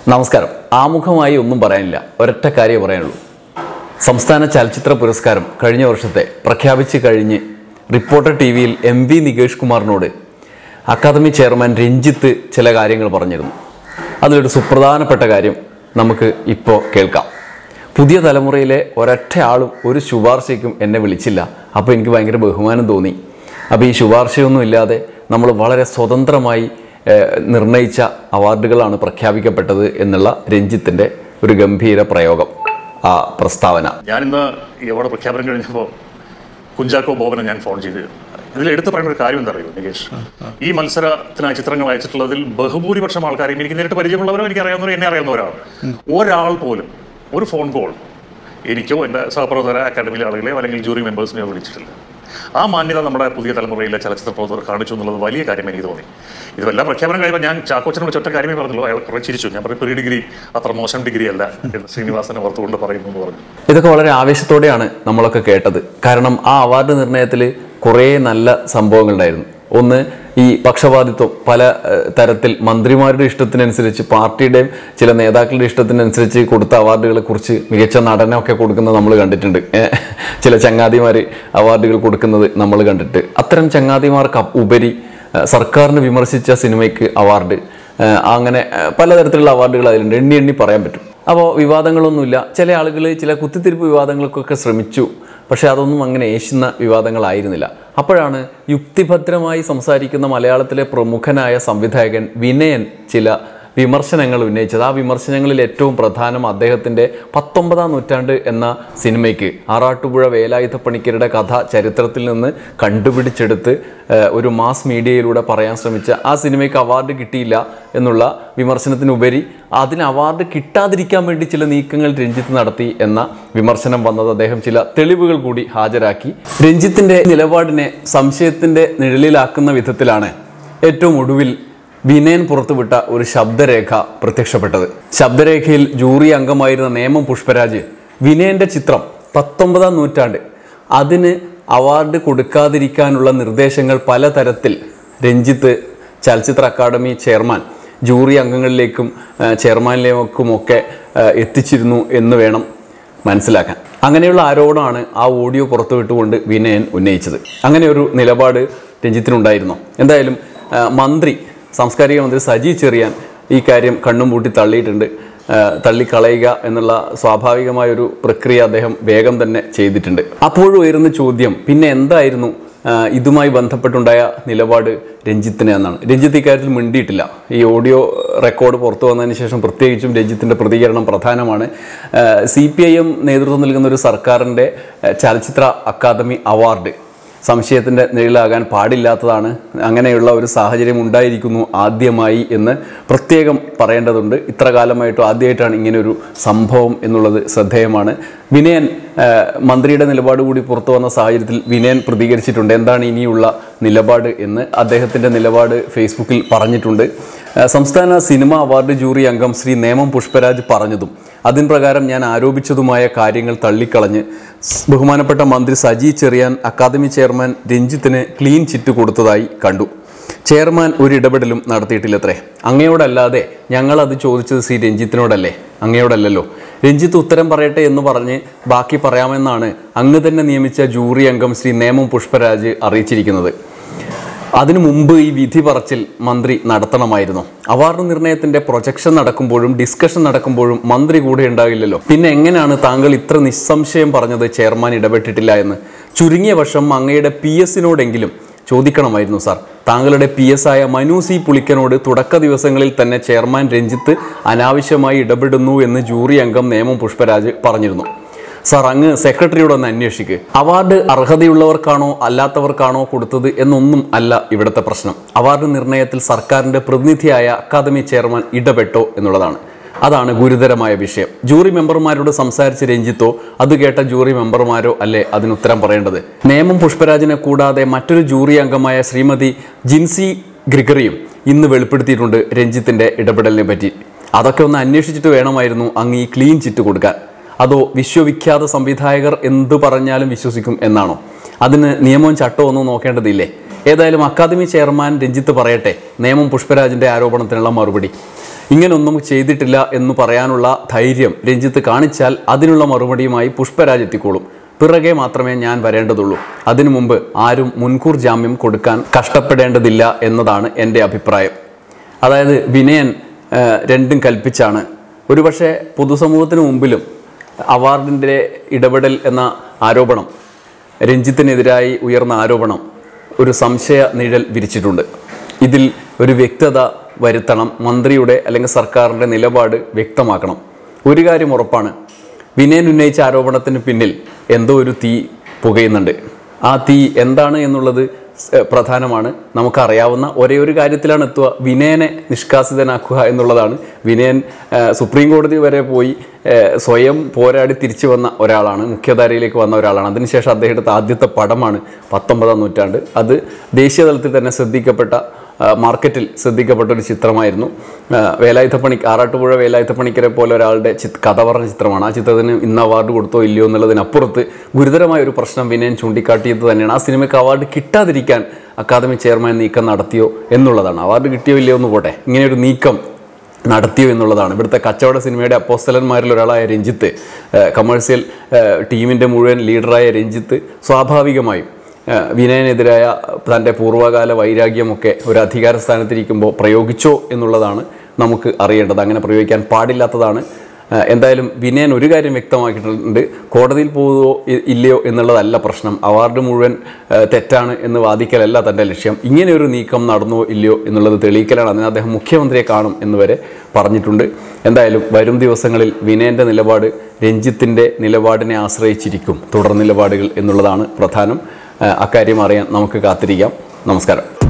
നമസ്കാരം ആമുഖമായി ഒന്നും പറയാനില്ല ഒരൊറ്റ കാര്യം പറയാനുള്ളൂ സംസ്ഥാന ചലച്ചിത്ര പുരസ്കാരം കഴിഞ്ഞ വർഷത്തെ പ്രഖ്യാപിച്ചു കഴിഞ്ഞ് റിപ്പോർട്ടർ ടി വിയിൽ എം വി നികേഷ് കുമാറിനോട് അക്കാദമി ചെയർമാൻ രഞ്ജിത്ത് ചില കാര്യങ്ങൾ പറഞ്ഞിരുന്നു അതിലൊരു സുപ്രധാനപ്പെട്ട കാര്യം നമുക്ക് ഇപ്പോൾ കേൾക്കാം പുതിയ തലമുറയിലെ ഒരൊറ്റ ആളും ഒരു ശുപാർശയ്ക്കും എന്നെ വിളിച്ചില്ല അപ്പോൾ എനിക്ക് ഭയങ്കര ബഹുമാനം തോന്നി അപ്പോൾ ഈ ശുപാർശയൊന്നും ഇല്ലാതെ നമ്മൾ വളരെ സ്വതന്ത്രമായി ഏഹ്, നിർണയിച്ച അവാർഡുകളാണ് പ്രഖ്യാപിക്കപ്പെട്ടത് എന്നുള്ള രഞ്ജിത്തിൻ്റെ ഒരു ഗംഭീര പ്രയോഗം ആ പ്രസ്താവന ഞാനിന്ന് ഈ അവാർഡ് പ്രഖ്യാപനം കഴിഞ്ഞപ്പോൾ കുഞ്ചാക്കോ ബോബനെ ഞാൻ ഫോൺ ചെയ്ത് ഇതിൽ എടുത്തു പറയുന്ന ഒരു കാര്യം എന്താ അറിയോ നികേഷ് ഈ മത്സരത്തിനായി ചിത്രങ്ങൾ അയച്ചിട്ടുള്ളതിൽ ബഹുഭൂരിപക്ഷം ആൾക്കാരെയും എനിക്ക് നേരിട്ട് പരിചയമുള്ളവരോ എനിക്ക് അറിയാവുന്നവരോ എന്നെ അറിയാവുന്നവരാണ് ഒരാൾ പോലും ഒരു ഫോൺ കോൾ എനിക്കോ എൻ്റെ സഹപ്രവർത്തകര അക്കാഡമിയിലെ ആളുകളെയോ അല്ലെങ്കിൽ ജൂറി മെമ്പേഴ്സിനെയോ വിളിച്ചിട്ടില്ല ആ മാന്യത നമ്മുടെ പുതിയ തലമുറയിലെ ചലച്ചിത്ര പ്രവർത്തകർ കാണിച്ചു എന്നുള്ളത് വലിയ കാര്യം എനിക്ക് തോന്നി ഇതെല്ലാം പ്രഖ്യാപനം കഴിയുമ്പോൾ ഞാൻ ചാക്കോച്ചനെ വിളിച്ച ഒറ്റ കാര്യമേ പറഞ്ഞുള്ളൂ അയാൾ കുറേ ചിരിച്ചു ഞാൻ പറഞ്ഞു പ്രീ ഡിഗ്രി അത്ര മോശം ഡിഗ്രി അല്ല എന്ന് ശ്രീനിവാസനെ ഓർത്തുകൊണ്ട് പറയുന്നു എന്ന് പറഞ്ഞു ഇതൊക്കെ വളരെ ആവേശത്തോടെയാണ് നമ്മളൊക്കെ കേട്ടത് കാരണം ആ അവാർഡ് നിർണയത്തിൽ കുറേ നല്ല സംഭവങ്ങളുണ്ടായിരുന്നു ഒന്ന് ഈ പക്ഷപാതിത്വം പല ഏഹ്, തരത്തിൽ മന്ത്രിമാരുടെ ഇഷ്ടത്തിനനുസരിച്ച് പാർട്ടിയുടെയും ചില നേതാക്കളുടെ ഇഷ്ടത്തിനനുസരിച്ച് കൊടുത്ത അവാർഡുകളെ കുറിച്ച് മികച്ച നടനമൊക്കെ കൊടുക്കുന്നത് നമ്മൾ കണ്ടിട്ടുണ്ട് ഏഹ്, ചില ചങ്ങാതിമാർ അവാർഡുകൾ കൊടുക്കുന്നത് നമ്മൾ കണ്ടിട്ട് അത്തരം ചങ്ങാതിമാർക്ക് അപ്പ് ഉപരി ഏഹ്, സർക്കാരിന് വിമർശിച്ച സിനിമയ്ക്ക് അവാർഡ് ഏഹ്, അങ്ങനെ ഏഹ്, പലതരത്തിലുള്ള അവാർഡുകൾ അതിലുണ്ട് എണ്ണി എണ്ണി പറയാൻ പറ്റും അപ്പോൾ വിവാദങ്ങളൊന്നുമില്ല ചില ആളുകൾ ചില കുത്തിത്തിരിപ്പ് വിവാദങ്ങൾക്കൊക്കെ ശ്രമിച്ചു പക്ഷേ അതൊന്നും അങ്ങനെ ഏശുന്ന വിവാദങ്ങളായിരുന്നില്ല അപ്പോഴാണ് യുക്തിഭദ്രമായി സംസാരിക്കുന്ന മലയാളത്തിലെ പ്രമുഖനായ സംവിധായകൻ വിനയൻ ചില വിമർശനങ്ങൾ ഉന്നയിച്ചത് ആ വിമർശനങ്ങളിൽ ഏറ്റവും പ്രധാനം അദ്ദേഹത്തിൻ്റെ പത്തൊമ്പതാം നൂറ്റാണ്ട് എന്ന സിനിമയ്ക്ക് ആറാട്ടുപുഴ വേലായുധ പണിക്കരുടെ കഥ ചരിത്രത്തിൽ നിന്ന് കണ്ടുപിടിച്ചെടുത്ത് ഏഹ്, ഒരു മാസ് മീഡിയയിലൂടെ പറയാൻ ശ്രമിച്ച ആ സിനിമയ്ക്ക് അവാർഡ് കിട്ടിയില്ല എന്നുള്ള വിമർശനത്തിനുപരി അതിന് അവാർഡ് കിട്ടാതിരിക്കാൻ വേണ്ടി ചില നീക്കങ്ങൾ രഞ്ജിത്ത് നടത്തി എന്ന വിമർശനം വന്നത് അദ്ദേഹം ചില തെളിവുകൾ കൂടി ഹാജരാക്കി രഞ്ജിത്തിന്റെ നിലപാടിനെ സംശയത്തിന്റെ നിഴലിലാക്കുന്ന വിധത്തിലാണ് ഏറ്റവും ഒടുവിൽ വിനയൻ പുറത്തുവിട്ട ഒരു ശബ്ദരേഖ പ്രത്യക്ഷപ്പെട്ടത് ശബ്ദരേഖയിൽ ജൂറി അംഗമായിരുന്ന നേമം പുഷ്പരാജ് വിനയന്റെ ചിത്രം പത്തൊമ്പതാം നൂറ്റാണ്ട് അതിന് അവാർഡ് കൊടുക്കാതിരിക്കാനുള്ള നിർദ്ദേശങ്ങൾ പലതരത്തിൽ രഞ്ജിത്ത് ചലച്ചിത്ര അക്കാദമി ചെയർമാൻ ജൂറി അംഗങ്ങളിലേക്കും ആ, ചെയർമാനിലേക്കുമൊക്കെ ആ, എത്തിച്ചിരുന്നു എന്ന് വേണം മനസ്സിലാക്കാൻ അങ്ങനെയുള്ള ആരോപണമാണ് ആ ഓഡിയോ പുറത്തുവിട്ടുകൊണ്ട് വിനയൻ ഉന്നയിച്ചത് അങ്ങനെ ഒരു നിലപാട് രഞ്ജിത്തിനുണ്ടായിരുന്നു എന്തായാലും ആ, മന്ത്രി സാംസ്കാരിക മന്ത്രി സജി ചെറിയാൻ ഈ കാര്യം കണ്ണും പൂട്ടി തള്ളിയിട്ടുണ്ട് ആ, തള്ളിക്കളയുക എന്നുള്ള സ്വാഭാവികമായ ഒരു പ്രക്രിയ അദ്ദേഹം വേഗം തന്നെ ചെയ്തിട്ടുണ്ട് അപ്പോഴും ഉയരുന്ന ചോദ്യം പിന്നെ എന്തായിരുന്നു ആ, ഇതുമായി ബന്ധപ്പെട്ടുണ്ടായ നിലപാട് രഞ്ജിത്തിന് എന്നാണ് രഞ്ജിത്ത് ഇക്കാര്യത്തിൽ മിണ്ടിയിട്ടില്ല ഈ ഓഡിയോ റെക്കോർഡ് പുറത്തു വന്നതിന് ശേഷം പ്രത്യേകിച്ചും രഞ്ജിത്തിൻ്റെ പ്രതികരണം പ്രധാനമാണ് സി പി ഐ എം നേതൃത്വം നൽകുന്ന ഒരു സർക്കാരിൻ്റെ ആ, ചലച്ചിത്ര അക്കാദമി അവാർഡ് സംശയത്തിൻ്റെ നിഴലാകാൻ പാടില്ലാത്തതാണ് അങ്ങനെയുള്ള ഒരു സാഹചര്യം ഉണ്ടായിരിക്കുന്നു ആദ്യമായി എന്ന് പ്രത്യേകം പറയേണ്ടതുണ്ട് ഇത്ര കാലമായിട്ടും ആദ്യമായിട്ടാണ് ഇങ്ങനെ ഒരു സംഭവം എന്നുള്ളത് ശ്രദ്ധേയമാണ് വിനയൻ ആ, മന്ത്രിയുടെ നിലപാട് കൂടി പുറത്തു വന്ന സാഹചര്യത്തിൽ വിനയൻ പ്രതികരിച്ചിട്ടുണ്ട് എന്താണ് ഇനിയുള്ള നിലപാട് എന്ന് അദ്ദേഹത്തിൻ്റെ നിലപാട് ഫേസ്ബുക്കിൽ പറഞ്ഞിട്ടുണ്ട് ആ, സംസ്ഥാന സിനിമ അവാർഡ് ജൂറി അംഗം ശ്രീ നേമം പുഷ്പരാജ് പറഞ്ഞതും അതിൻ പ്രകാരം ഞാൻ ആരോപിച്ചതുമായ കാര്യങ്ങൾ തള്ളിക്കളഞ്ഞ് സ് ബഹുമാനപ്പെട്ട മന്ത്രി സജി ചെറിയാൻ അക്കാദമി ചെയർമാൻ രഞ്ജിത്തിന് ക്ലീൻ ചിറ്റ് കൊടുത്തതായി കണ്ടു ചെയർമാൻ ഒരു ഇടപെടലും നടത്തിയിട്ടില്ലത്രേ അങ്ങയോടല്ലാതെ ഞങ്ങൾ അത് ചോദിച്ചത് സി രഞ്ജിത്തിനോടല്ലേ അങ്ങയോടല്ലല്ലോ രഞ്ജിത്ത് ഉത്തരം പറയട്ടെ എന്ന് പറഞ്ഞ് ബാക്കി പറയാമെന്നാണ് അങ്ങ് തന്നെ നിയമിച്ച ജൂറി അംഗം ശ്രീ നേമം പുഷ്പരാജ് അറിയിച്ചിരിക്കുന്നത് അതിനു മുമ്പ് ഈ വിധി പറച്ചിൽ മന്ത്രി നടത്തണമായിരുന്നു അവാർഡ് നിർണയത്തിന്റെ പ്രൊജക്ഷൻ നടക്കുമ്പോഴും ഡിസ്കഷൻ നടക്കുമ്പോഴും മന്ത്രി കൂടെ ഉണ്ടാകില്ലല്ലോ പിന്നെ എങ്ങനെയാണ് താങ്കൾ ഇത്ര നിസ്സംശയം പറഞ്ഞത് ചെയർമാൻ ഇടപെട്ടിട്ടില്ല എന്ന് ചുരുങ്ങിയ വർഷം അങ്ങയുടെ പി എസിനോടെങ്കിലും ചോദിക്കണമായിരുന്നു സാർ താങ്കളുടെ പി എസ് ആയ മനു സി പുളിക്കനോട് തുടക്ക ദിവസങ്ങളിൽ തന്നെ ചെയർമാൻ രഞ്ജിത്ത് അനാവശ്യമായി ഇടപെടുന്നു എന്ന് ജൂറി അംഗം നേമം പുഷ്പരാജ് പറഞ്ഞിരുന്നു സാർ അങ്ങ് സെക്രട്ടറിയോട് ഒന്ന് അന്വേഷിക്ക് അവാർഡ് അർഹതയുള്ളവർക്കാണോ അല്ലാത്തവർക്കാണോ കൊടുത്തത് എന്നൊന്നും അല്ല ഇവിടുത്തെ പ്രശ്നം അവാർഡ് നിർണയത്തിൽ സർക്കാരിന്റെ പ്രതിനിധിയായ അക്കാദമി ചെയർമാൻ ഇടപെട്ടോ എന്നുള്ളതാണ് അതാണ് ഗുരുതരമായ വിഷയം ജൂറി മെമ്പർമാരോട് സംസാരിച്ച രഞ്ജിത്തോ അത് കേട്ട ജൂറി മെമ്പർമാരോ അല്ലേ അതിന് ഉത്തരം പറയേണ്ടത് നേമം പുഷ്പരാജിനെ കൂടാതെ മറ്റൊരു ജൂറി അംഗമായ ശ്രീമതി ജിൻസി ഗ്രിഗറിയും ഇന്ന് വെളിപ്പെടുത്തിയിട്ടുണ്ട് രഞ്ജിത്തിന്റെ ഇടപെടലിനെ പറ്റി അതൊക്കെ ഒന്ന് അന്വേഷിച്ചിട്ട് വേണമായിരുന്നു അങ്ങ് ഈ ക്ലീൻ ചിറ്റ് കൊടുക്കാൻ അതോ വിശ്വവിഖ്യാത സംവിധായകർ എന്ത് പറഞ്ഞാലും വിശ്വസിക്കും എന്നാണോ അതിന് നിയമവും ചട്ടവും ഒന്നും നോക്കേണ്ടതില്ലേ ഏതായാലും അക്കാദമി ചെയർമാൻ രഞ്ജിത്ത് പറയട്ടെ നിയമം പുഷ്പരാജിന്റെ ആരോപണത്തിനുള്ള മറുപടി ഇങ്ങനൊന്നും ചെയ്തിട്ടില്ല എന്ന് പറയാനുള്ള ധൈര്യം രഞ്ജിത്ത് കാണിച്ചാൽ അതിനുള്ള മറുപടിയുമായി പുഷ്പരാജ് എത്തിക്കോളും പിറകെ മാത്രമേ ഞാൻ വരേണ്ടതുള്ളൂ അതിനു മുമ്പ് ആരും മുൻകൂർ ജാമ്യം കൊടുക്കാൻ കഷ്ടപ്പെടേണ്ടതില്ല എന്നതാണ് എൻ്റെ അഭിപ്രായം അതായത് വിനയൻ ആ, രണ്ടും കൽപ്പിച്ചാണ് ഒരുപക്ഷെ പൊതുസമൂഹത്തിന് മുമ്പിലും അവാർഡിൻ്റെ ഇടപെടൽ എന്ന ആരോപണം രഞ്ജിത്തിനെതിരായി ഉയർന്ന ആരോപണം ഒരു സംശയ നിഴൽ വിരിച്ചിട്ടുണ്ട് ഇതിൽ ഒരു വ്യക്തത വരുത്തണം മന്ത്രിയുടെ അല്ലെങ്കിൽ സർക്കാരിൻ്റെ നിലപാട് വ്യക്തമാക്കണം ഒരു കാര്യം ഉറപ്പാണ് വിനയൻ ഉന്നയിച്ച ആരോപണത്തിന് പിന്നിൽ എന്തോ ഒരു തീ പുകയുന്നുണ്ട് ആ തീ എന്താണ് എന്നുള്ളത് സ് പ്രധാനമാണ് നമുക്കറിയാവുന്ന ഒരേ ഒരു കാര്യത്തിലാണ് എത്തുക വിനയനെ നിഷ്കാസിതനാക്കുക എന്നുള്ളതാണ് വിനയൻ ആ, സുപ്രീം കോടതി വരെ പോയി ആ, സ്വയം പോരാടി തിരിച്ചു വന്ന ഒരാളാണ് മുഖ്യധാരയിലേക്ക് വന്ന ഒരാളാണ് അതിനുശേഷം അദ്ദേഹം എടുത്ത ആദ്യത്തെ പടമാണ് പത്തൊമ്പതാം നൂറ്റാണ്ട് അത് ദേശീയ തലത്തിൽ തന്നെ ശ്രദ്ധിക്കപ്പെട്ട ആ, മാർക്കറ്റിൽ ശ്രദ്ധിക്കപ്പെട്ട ഒരു ചിത്രമായിരുന്നു ആ, വേലായുധപ്പണി ആറാട്ടുപുഴ വേലായുധപ്പണിക്കരെ പോലെ ഒരാളുടെ ചിത് കഥ പറഞ്ഞ ചിത്രമാണ് ആ ചിത്രത്തിന് ഇന്ന് അവാർഡ് കൊടുത്തോ ഇല്ലയോ എന്നുള്ളതിനപ്പുറത്ത് ഗുരുതരമായ ഒരു പ്രശ്നം വിനയൻ ചൂണ്ടിക്കാട്ടിയത് തന്നെയാണ് ആ സിനിമയ്ക്ക് അവാർഡ് കിട്ടാതിരിക്കാൻ അക്കാദമി ചെയർമാൻ നീക്കം നടത്തിയോ എന്നുള്ളതാണ് അവാർഡ് കിട്ടിയോ ഇല്ലയോ എന്ന് പോട്ടെ ഇങ്ങനെ ഒരു നീക്കം നടത്തിയോ എന്നുള്ളതാണ് ഇവിടുത്തെ കച്ചവട സിനിമയുടെ അപ്പോസ്തലന്മാരിൽ ഒരാളായ രഞ്ജിത്ത് കമേഴ്സ്യൽ ടീമിൻ്റെ മുഴുവൻ ലീഡറായ രഞ്ജിത്ത് സ്വാഭാവികമായും ആ, വിനയനെതിരായ തൻ്റെ പൂർവ്വകാല വൈരാഗ്യമൊക്കെ ഒരു അധികാര സ്ഥാനത്തിരിക്കുമ്പോൾ പ്രയോഗിച്ചോ എന്നുള്ളതാണ് നമുക്ക് അറിയേണ്ടത് അങ്ങനെ പ്രയോഗിക്കാൻ പാടില്ലാത്തതാണ് ആ, എന്തായാലും വിനയൻ ഒരു കാര്യം വ്യക്തമാക്കിയിട്ടുണ്ട് കോടതിയിൽ പോകുമോ ഇ- ഇല്ലയോ എന്നുള്ളതല്ല പ്രശ്നം അവാർഡ് മുഴുവൻ ആ, തെറ്റാണ് എന്ന് വാദിക്കലല്ല തൻ്റെ ലക്ഷ്യം ഇങ്ങനെ ഒരു നീക്കം നടന്നുവോ ഇല്ലയോ എന്നുള്ളത് തെളിയിക്കലാണ് അതിന് അദ്ദേഹം മുഖ്യമന്ത്രിയെ കാണും എന്ന് വരെ പറഞ്ഞിട്ടുണ്ട് എന്തായാലും വരും ദിവസങ്ങളിൽ വിനയൻ്റെ നിലപാട് രഞ്ജിത്തിൻ്റെ നിലപാടിനെ ആശ്രയിച്ചിരിക്കും തുടർ നിലപാടുകൾ എന്നുള്ളതാണ് പ്രധാനം ആ, അക്കാര്യം അറിയാൻ നമുക്ക് കാത്തിരിക്കാം നമസ്കാരം